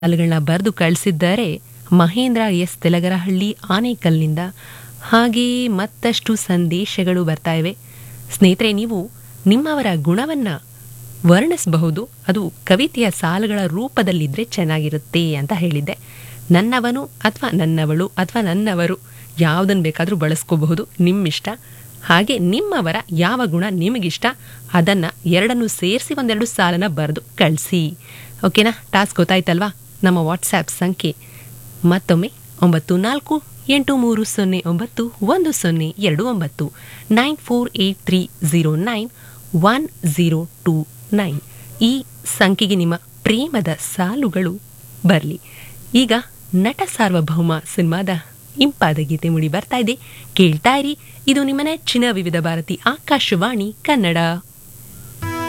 ಸಾಲುಗಳನ್ನ ಬರೆದು ಕಳಿಸಿದ್ದಾರೆ ಮಹೇಂದ್ರ ಎಸ್ ತೆಲಗರಹಳ್ಳಿ ಆನೇಕಲ್ನಿಂದ ಹಾಗೆಯೇ ಮತ್ತಷ್ಟು ಸಂದೇಶಗಳು ಬರ್ತಾ ಇವೆ ಸ್ನೇಹಿತರೆ ನೀವು ನಿಮ್ಮವರ ಗುಣವನ್ನ ವರ್ಣಿಸಬಹುದು ಅದು ಕವಿತೆಯ ಸಾಲುಗಳ ರೂಪದಲ್ಲಿದ್ದರೆ ಚೆನ್ನಾಗಿರುತ್ತೆ ಅಂತ ಹೇಳಿದ್ದೆ ನನ್ನವನು ಅಥವಾ ನನ್ನವಳು ಅಥವಾ ನನ್ನವರು ಯಾವುದನ್ನು ಬೇಕಾದರೂ ಬಳಸ್ಕೋಬಹುದು ನಿಮ್ಮಿಷ್ಟ ಹಾಗೆ ನಿಮ್ಮವರ ಯಾವ ಗುಣ ನಿಮಗಿಷ್ಟ ಅದನ್ನು ಎರಡನ್ನು ಸೇರಿಸಿ ಒಂದೆರಡು ಸಾಲನ ಬರೆದು ಕಳಿಸಿ ಓಕೆನಾ ಟಾಸ್ಕ್ ಗೊತ್ತಾಯ್ತಲ್ವಾ ನಮ್ಮ ವಾಟ್ಸ್ಯಾಪ್ ಸಂಖ್ಯೆ ಮತ್ತೊಮ್ಮೆ ಒಂಬತ್ತು ನಾಲ್ಕು ಎಂಟು ಮೂರು ಸೊನ್ನೆ ಒಂಬತ್ತು ಒಂದು ಸೊನ್ನೆ ಎರಡು ಒಂಬತ್ತು nine four eight three zero nine one zero two nine ಈ ಸಂಖ್ಯೆಗೆ ನಿಮ್ಮ ಪ್ರೇಮದ ಸಾಲುಗಳು ಬರಲಿ ಈಗ ನಟ ಸಾರ್ವಭೌಮ ಸಿನಿಮಾದ ಇಂಪಾದ ಗೀತೆ ಮುಡಿ ಬರ್ತಾ ಇದೆ ಕೇಳ್ತಾ ಇರಿ ಇದು ನಿಮ್ಮ ನೆಚ್ಚಿನ ವಿವಿಧ ಭಾರತಿ ಆಕಾಶವಾಣಿ ಕನ್ನಡ